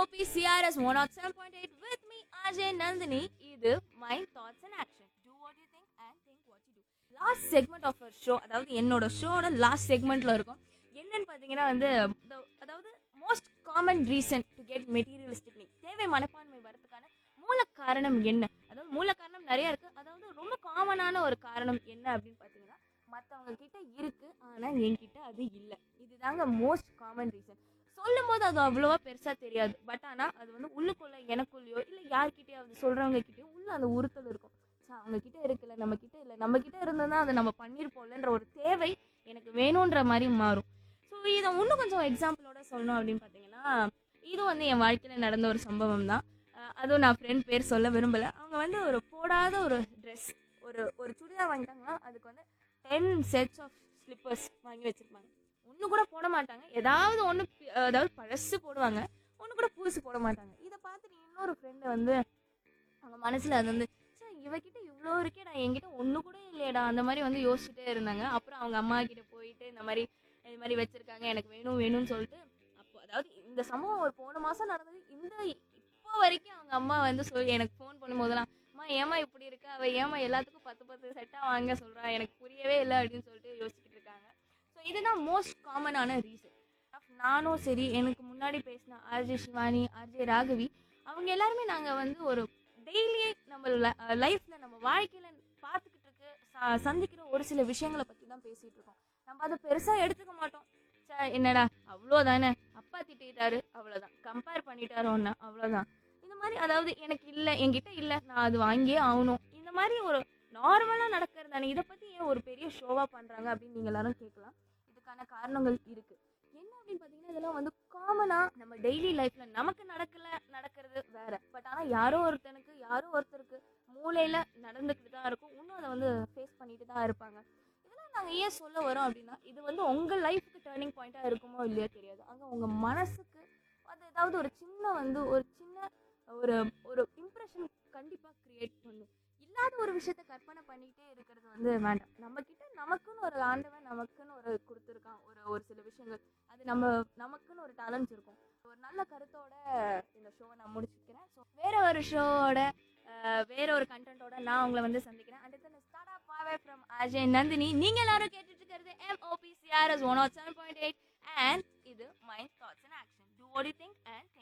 MOPCRS 107.8 with me, Ajay Nandini. இது my thoughts and action. Do what you think and think what you do. Last segment of a show அதாவது என்னோட ஷோட last செக்மெண்ட்ல இருக்கும் என்னன்னு பார்த்தீங்கன்னா வந்து the- அதாவது most common reason to get materialistic need தேவை மனப்பான்மை வரதுக்கான மூல காரணம் என்ன அதாவது மூல காரணம் நிறைய இருக்கு அதாவது ரொம்ப காமனான ஒரு காரணம் என்ன அப்படின்னு பார்த்தீங்கன்னா மற்றவங்க கிட்ட இருக்கு ஆனால் என்கிட்ட அது இல்லை இதுதாங்க மோஸ்ட் காமன் ரீசன் சொல்லும் போது அது அவ்வளோவா பெருசாக தெரியாது பட் ஆனால் அது வந்து உள்ளுக்குள்ள எனக்குள்ளேயோ இல்லை யார்கிட்டயாவது சொல்கிறவங்க கிட்டயோ உள்ள அந்த உறுத்தல் இருக்கும் ச்சே, அவங்க கிட்ட இருக்குல்ல நம்ம கிட்ட இல்லை நம்ம கிட்ட இருந்ததுன்னா அதை நம்ம பண்ணியிருப்போம்லன்ற ஒரு தேவை எனக்கு வேணுன்ற மாதிரி மாறும் ஸோ இதை இன்னும் கொஞ்சம் எக்ஸாம்பிளோட சொல்லணும் அப்படின்னு பார்த்தீங்கன்னா இது வந்து என் வாழ்க்கையில் நடந்த ஒரு சம்பவம் தான் அஹ் அதுவும் நான் ஃப்ரெண்ட் பேர் சொல்ல விரும்பலை அவங்க வந்து ஒரு போடாத ஒரு ட்ரெஸ் ஒரு ஒரு சுடிதார் வாங்கிட்டாங்கன்னா அதுக்கு வந்து டென் செட்ஸ் ஆஃப் ஸ்லிப்பர்ஸ் வாங்கி வச்சுருப்பாங்க ஒன்று கூட போட மாட்டாங்க ஏதாவது ஒன்று அதாவது பழசு போடுவாங்க ஒன்று கூட புதுசு போட மாட்டாங்க இதை பார்த்துட்டு இன்னொரு ஃப்ரெண்டு வந்து அவங்க மனசில் அது வந்து "ச்சே, இவகிட்ட இவ்வளோ இருக்கே நான் என்கிட்ட ஒன்று கூட இல்லையடா அந்த மாதிரி வந்து யோசிச்சுட்டே இருந்தாங்க அப்புறம் அவங்க அம்மா கிட்ட போயிட்டு இந்த மாதிரி இது மாதிரி வச்சுருக்காங்க எனக்கு வேணும் வேணும்னு சொல்லிட்டு அப்போ அதாவது இந்த சம்பவம் ஒரு போன மாதம் நடந்தது இந்த இப்போ வரைக்கும் அவங்க அம்மா வந்து சொல்லி எனக்கு ஃபோன் பண்ணும்போதெல்லாம் அம்மா ஏமா இப்படி இருக்கா அவள் ஏமா எல்லாத்துக்கும் பத்து பத்து செட்டாக வாங்க சொல்கிறா எனக்கு புரியவே இல்லை அப்படின்னு சொல்லிட்டு யோசிச்சுட்டு இருக்காங்க ஸோ இதுதான் மோஸ்ட் காமனான ரீசன் நானும் சரி எனக்கு முன்னாடி பேசின ஆர்ஜே சிவானி ஆர்ஜே ராகவி அவங்க எல்லாருமே நாங்கள் வந்து ஒரு டெய்லியே நம்ம லைஃப்பில் நம்ம வாழ்க்கையில் பார்த்துக்கிட்டு இருக்க ச- சந்திக்கிற ஒரு சில விஷயங்களை பற்றி தான் பேசிகிட்டு இருக்கோம் நம்ம அதை பெருசாக எடுத்துக்க மாட்டோம் சே என்னடா அவ்வளோதானே அப்பா திட்டிட்டாரு அவ்வளோதான் கம்பேர் பண்ணிட்டாரு ஒன்று அவ்வளோதான் இந்த மாதிரி அதாவது எனக்கு இல்லை என்கிட்ட இல்லை நான் அது வாங்கியே ஆகணும் இந்த மாதிரி ஒரு நார்மலாக நடக்கிறது தானே இதை பற்றி ஏன் ஒரு பெரிய ஷோவாக பண்ணுறாங்க அப்படின்னு நீங்கள் எல்லாரும் கேட்கலாம் இதுக்கான காரணங்கள் இருக்குது என்ன அப்படின்னு பார்த்தீங்கன்னா இதெல்லாம் வந்து காமனாக நம்ம டெய்லி லைஃப்பில் நமக்கு நடக்கல நடக்கிறது வேற பட் ஆனால் யாரோ ஒருத்தனுக்கு யாரோ ஒருத்தருக்கு மூளையில் நடந்துக்கிட்டு தான் இருக்கும் இன்னும் அதை வந்து ஃபேஸ் பண்ணிட்டு தான் இருப்பாங்க இதெல்லாம் நாங்கள் ஏன் சொல்ல வரோம் அப்படின்னா இது வந்து உங்கள் லைஃபுக்கு டேர்னிங் பாயிண்ட்டாக இருக்குமோ இல்லையோ தெரியாது அங்கே உங்கள் மனசுக்கு அது ஏதாவது ஒரு சின்ன வந்து ஒரு சின்ன ஒரு ஒரு இம்ப்ரெஷன் கண்டிப்பாக க்ரியேட் பண்ணும் இல்லாத ஒரு விஷயத்த கற்பனை பண்ணிக்கிட்டே இருக்கிறது வந்து வேண்டாம் நம்ம கிட்ட நமக்குன்னு ஒரு ஆண்டவன் நமக்குன்னு ஒரு கொடுத்துருக்கான் ஒரு ஒரு சில விஷயங்கள் அது நம்ம நமக்குன்னு ஒரு டேலண்ட்ஸ் இருக்கும் ஒரு நல்ல கருத்தோட இந்த ஷோவை நான் முடிச்சுக்கிறேன் ஸோ வேற ஒரு ஷோவோட வேற ஒரு கண்டென்ட்டோட நான் உங்களை வந்து சந்திக்கிறேன் அடுத்து ஸ்டார்ட் அப் பாவே ஃப்ரம் அஜய் நந்தினி நீங்க எல்லாரும் கேட்டுட்டு இருக்கிறது எம்ஓபிசிஆர்எஸ் ஒன் ஆட் செவன் பாயிண்ட் எயிட் அண்ட் இது my thoughts and action to what you think and